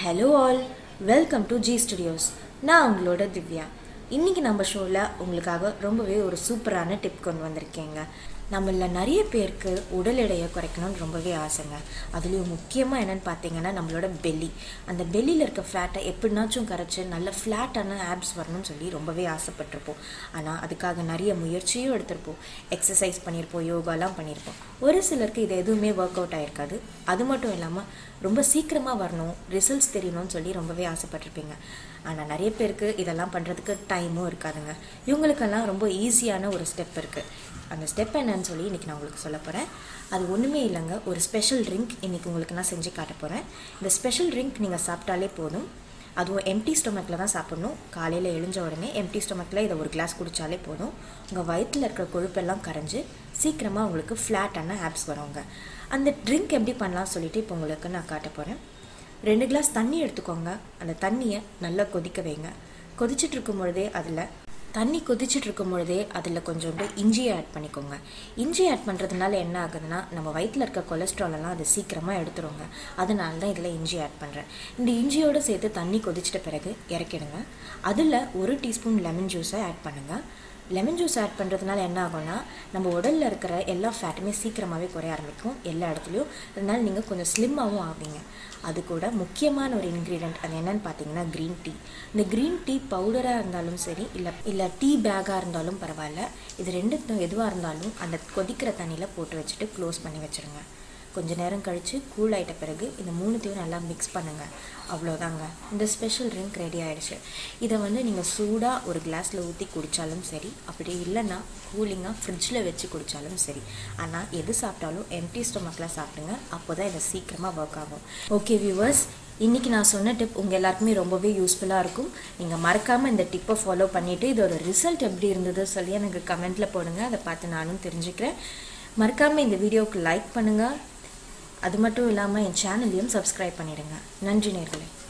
hello all welcome to G studios நான் உங்களோட திவ்யா இன்றைக்கி நம்ம ஷோவில் உங்களுக்காக ரொம்பவே ஒரு சூப்பரான டிப் கொண்டு வந்திருக்கேங்க நம்மள நிறைய பேருக்கு உடல் எடையை குறைக்கணும்னு ரொம்பவே ஆசைங்க அதுலேயும் முக்கியமாக என்னென்னு பார்த்தீங்கன்னா நம்மளோட பெல்லி அந்த பெல்லியில் இருக்க ஃபேட்டை எப்படினாச்சும் கரைச்சி நல்ல ஃப்ளாட்டான ஆப்ஸ் வரணும்னு சொல்லி ரொம்பவே ஆசைப்பட்டிருப்போம் ஆனால் அதுக்காக நிறைய முயற்சியும் எடுத்திருப்போம் எக்ஸசைஸ் பண்ணியிருப்போம் யோகாலாம் பண்ணியிருப்போம் ஒரு சிலருக்கு இது எதுவுமே ஒர்க் அவுட் ஆகிருக்காது அது மட்டும் இல்லாமல் ரொம்ப சீக்கிரமாக வரணும் ரிசல்ட்ஸ் தெரியணும்னு சொல்லி ரொம்பவே ஆசைப்பட்டிருப்பீங்க ஆனால் நிறைய பேருக்கு இதெல்லாம் பண்ணுறதுக்கு டைமும் இருக்காதுங்க இவங்களுக்கெல்லாம் ரொம்ப ஈஸியான ஒரு ஸ்டெப் இருக்குது அந்த ஸ்டெப் என்னன்னு சொல்லி இன்றைக்கி நான் உங்களுக்கு சொல்ல போகிறேன் அது ஒன்றுமே இல்லைங்க ஒரு ஸ்பெஷல் ட்ரிங்க் இன்றைக்கி உங்களுக்கு நான் செஞ்சு காட்ட போகிறேன் இந்த ஸ்பெஷல் ட்ரிங்க் நீங்கள் சாப்பிட்டாலே போதும் அதுவும் எம்டி ஸ்டொமக்கில் தான் சாப்பிடணும் காலையில் எழுஞ்ச உடனே எம்டி ஸ்டொமக்கில் இதை ஒரு கிளாஸ் குடித்தாலே போதும் உங்கள் வயிற்றில் இருக்கிற கொழுப்பெல்லாம் கரைஞ்சி சீக்கிரமாக உங்களுக்கு ஃப்ளாட்டான ஆப்ஸ் வருங்க அந்த ட்ரிங்க் எப்படி பண்ணலாம் சொல்லிட்டு இப்போ உங்களுக்கு நான் காட்ட போகிறேன் ரெண்டு கிளாஸ் தண்ணி எடுத்துக்கோங்க அந்த தண்ணியை நல்லா கொதிக்க வைங்க கொதிச்சுட்டு இருக்கும் பொழுதே அதில் தண்ணி கொதிச்சுட்டு இருக்கும் பொழுதே அதில் கொஞ்சோண்டு இஞ்சியை ஆட் பண்ணிக்கோங்க இஞ்சி ஆட் பண்ணுறதுனால என்ன ஆகுதுன்னா நம்ம வயிற்றில் இருக்க கொலஸ்ட்ரால் எல்லாம் அது சீக்கிரமாக எடுத்துருங்க அதனால தான் இதில் இஞ்சி ஆட் பண்ணுறேன் இந்த இஞ்சியோடு சேர்த்து தண்ணி கொதிச்சிட்ட பிறகு இறக்கிடுங்க அதில் ஒரு டீஸ்பூன் லெமன் ஜூஸை ஆட் பண்ணுங்கள் லெமன் ஜூஸ் ஆட் பண்ணுறதுனால என்ன ஆகும்னா நம்ம உடலில் இருக்கிற எல்லா ஃபேட்டுமே சீக்கிரமாகவே குறைய ஆரம்பிக்கும் எல்லா இடத்துலையும் அதனால நீங்கள் கொஞ்சம் ஸ்லிம்மாகவும் ஆவீங்க அது கூட முக்கியமான ஒரு இன்க்ரீடியன்ட் அது என்னன்னு பார்த்தீங்கன்னா க்ரீன் டீ இந்த க்ரீன் டீ பவுடராக இருந்தாலும் சரி இல்லை இல்லை டீ பேக்காக இருந்தாலும் பரவாயில்ல இது ரெண்டு எதுவாக இருந்தாலும் அந்த கொதிக்கிற தண்ணியில் போட்டு வச்சுட்டு க்ளோஸ் பண்ணி வச்சுருங்க கொஞ்ச நேரம் கழித்து கூல் ஆகிட்ட பிறகு இந்த மூணுத்தையும் நல்லா மிக்ஸ் பண்ணுங்கள் அவ்வளோதாங்க இந்த ஸ்பெஷல் ட்ரிங்க் ரெடி ஆகிடுச்சு இதை வந்து நீங்கள் சூடாக ஒரு கிளாஸில் ஊற்றி குடித்தாலும் சரி அப்படி இல்லைன்னா கூலிங்காக ஃப்ரிட்ஜில் வச்சு குடித்தாலும் சரி ஆனால் எது சாப்பிட்டாலும் எம்டி ஸ்டொமக்கில் சாப்பிடுங்க அப்போ தான் இதை சீக்கிரமாக ஒர்க் ஆகும் ஓகே வியூவர்ஸ் இன்றைக்கி நான் சொன்ன டிப் உங்கள் எல்லாருக்குமே ரொம்பவே யூஸ்ஃபுல்லாக இருக்கும் நீங்கள் மறக்காமல் இந்த டிப்பை ஃபாலோ பண்ணிவிட்டு இதோட ரிசல்ட் எப்படி இருந்தது சொல்லி எனக்கு கமெண்ட்டில் போடுங்க அதை பார்த்து நானும் தெரிஞ்சுக்கிறேன் மறக்காமல் இந்த வீடியோவுக்கு லைக் பண்ணுங்கள் அது மட்டும் இல்லாமல் என் சேனலையும் சப்ஸ்கிரைப் பண்ணிடுங்க நன்றி நேர்களே